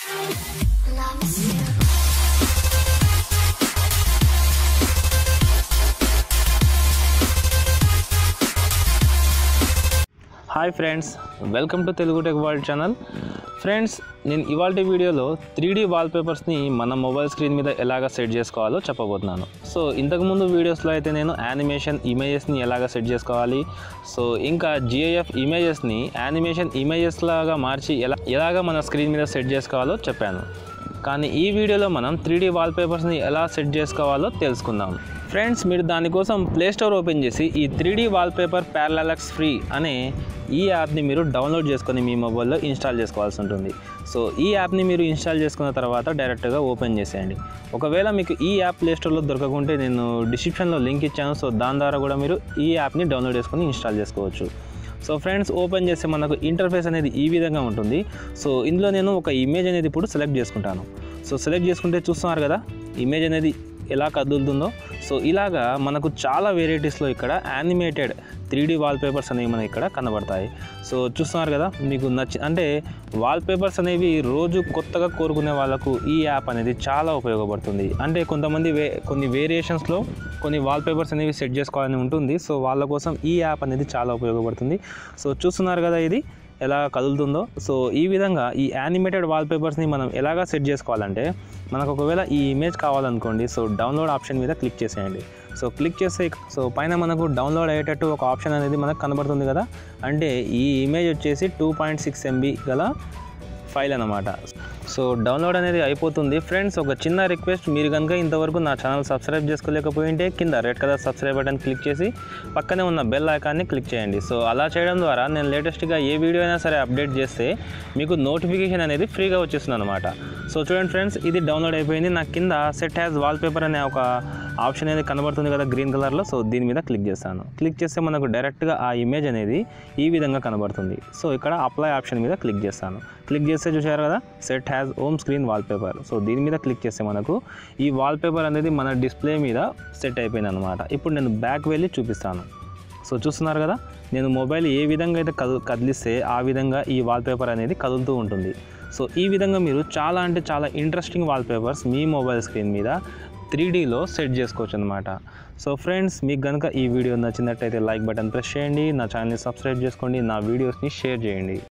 loves you. Hi friends welcome to Telugu tech world channel friends నేను ఇవాళ వీడియోలో three D వాల్పేపర్స్ని మన మొబైల్ స్క్రీన్ మీద ఎలాగ సెట్ చేసుకోవాలో చెప్పబోతున్నాను సో ఇంతకుముందు వీడియోస్లో అయితే నేను యానిమేషన్ ఇమేజెస్ని ఎలాగ సెట్ చేసుకోవాలి సో ఇంకా జిఐఎఫ్ ఇమేజెస్ని యానిమేషన్ ఇమేజెస్ లాగా మార్చి ఎలా ఎలాగ మన స్క్రీన్ మీద సెట్ చేసుకోవాలో చెప్పాను కానీ ఈ వీడియోలో మనం త్రీ డీ వాల్పేపర్స్ని ఎలా సెట్ చేసుకోవాలో తెలుసుకుందాం ఫ్రెండ్స్ మీరు దానికోసం ప్లే స్టోర్ ఓపెన్ చేసి ఈ three D wallpaper parallax free అనే ఈ యాప్ని మీరు డౌన్లోడ్ చేసుకొని మీ మొబైల్లో ఇన్స్టాల్ చేసుకోవాల్సి ఉంటుంది సో ఈ యాప్ని మీరు ఇన్స్టాల్ చేసుకున్న తర్వాత డైరెక్ట్గా ఓపెన్ చేసేయండి ఒకవేళ మీకు ఈ యాప్ ప్లే స్టోర్లో దొరకకుంటే నేను డిస్క్రిప్షన్లో లింక్ ఇచ్చాను సో దాని ద్వారా కూడా మీరు ఈ యాప్ని డౌన్లోడ్ చేసుకొని ఇన్స్టాల్ చేసుకోవచ్చు సో ఫ్రెండ్స్ ఓపెన్ చేస్తే మనకు ఇంటర్ఫేస్ అనేది ఈ విధంగా ఉంటుంది సో ఇందులో నేను ఒక ఇమేజ్ అనేది ఇప్పుడు సెలెక్ట్ చేసుకుంటాను సో సెలెక్ట్ చేసుకుంటే చూస్తున్నారు కదా ఇమేజ్ అనేది ఎలా కదులుతుందో సో ఇలాగా మనకు చాలా వెరైటీస్లో ఇక్కడ యానిమేటెడ్ త్రీ డీ వాల్పేపర్స్ అనేవి మనకి ఇక్కడ కనబడతాయి సో చూస్తున్నారు కదా మీకు నచ్చి అంటే వాల్పేపర్స్ అనేవి రోజు కొత్తగా కోరుకునే వాళ్ళకు ఈ యాప్ అనేది చాలా ఉపయోగపడుతుంది అంటే కొంతమంది వే కొన్ని వేరియేషన్స్లో కొన్ని వాల్పేపర్స్ అనేవి సెట్ చేసుకోవాలని ఉంటుంది సో వాళ్ళ కోసం ఈ యాప్ అనేది చాలా ఉపయోగపడుతుంది సో చూస్తున్నారు కదా ఇది ఎలా కదులుతుందో సో ఈ విధంగా ఈ యానిమేటెడ్ వాల్పేపర్స్ని మనం ఎలాగా సెట్ చేసుకోవాలంటే మనకు ఒకవేళ ఈ ఇమేజ్ కావాలనుకోండి సో డౌన్లోడ్ ఆప్షన్ మీద క్లిక్ చేసేయండి సో క్లిక్ చేస్తే సో పైన మనకు డౌన్లోడ్ అయ్యేటట్టు ఒక ఆప్షన్ అనేది మనకు కనబడుతుంది కదా అంటే ఈ ఇమేజ్ వచ్చేసి టూ పాయింట్ సిక్స్ ఎంబీ గల ఫైల్ అనమాట సో డౌన్లోడ్ అనేది అయిపోతుంది ఫ్రెండ్స్ ఒక చిన్న రిక్వెస్ట్ మీరు కనుక ఇంతవరకు నా ఛానల్ సబ్స్క్రైబ్ చేసుకోలేకపోయింటే కింద red colour subscribe button click చేసి పక్కనే ఉన్న బెల్ ఐకాన్ని క్లిక్ చేయండి సో అలా చేయడం ద్వారా నేను లేటెస్ట్గా ఏ వీడియో అయినా సరే అప్డేట్ చేస్తే మీకు నోటిఫికేషన్ అనేది ఫ్రీగా వచ్చేస్తుంది అనమాట సో చూడండి ఫ్రెండ్స్ ఇది డౌన్లోడ్ అయిపోయింది నాకు కింద సెట్ హ్యాస్ వాల్పేపర్ అనే ఒక ఆప్షన్ అనేది కనబడుతుంది కదా గ్రీన్ కలర్లో సో దీని మీద క్లిక్ చేస్తాను క్లిక్ చేస్తే మనకు డైరెక్ట్గా ఆ ఇమేజ్ అనేది ఈ విధంగా కనబడుతుంది సో ఇక్కడ అప్లై ఆప్షన్ మీద క్లిక్ చేస్తాను క్లిక్ చేస్తే చూసారు కదా set has home screen wallpaper so దీని మీద క్లిక్ చేస్తే మనకు ఈ వాల్పేపర్ అనేది మన డిస్ప్లే మీద సెట్ అయిపోయింది అనమాట ఇప్పుడు నేను బ్యాక్ వెళ్ళి చూపిస్తాను సో చూస్తున్నారు కదా నేను మొబైల్ ఏ విధంగా అయితే కదు కదిలిస్తే ఆ విధంగా ఈ వాల్పేపర్ అనేది కదులుతూ ఉంటుంది సో ఈ విధంగా మీరు చాలా అంటే చాలా ఇంట్రెస్టింగ్ వాల్పేపర్స్ మీ మొబైల్ స్క్రీన్ మీద త్రీ డీలో సెట్ చేసుకోవచ్చు అనమాట సో ఫ్రెండ్స్ మీకు కనుక ఈ వీడియో నచ్చినట్టయితే లైక్ బటన్ ప్రెస్ చేయండి నా ఛానల్ని సబ్స్క్రైబ్ చేసుకోండి నా వీడియోస్ని షేర్ చేయండి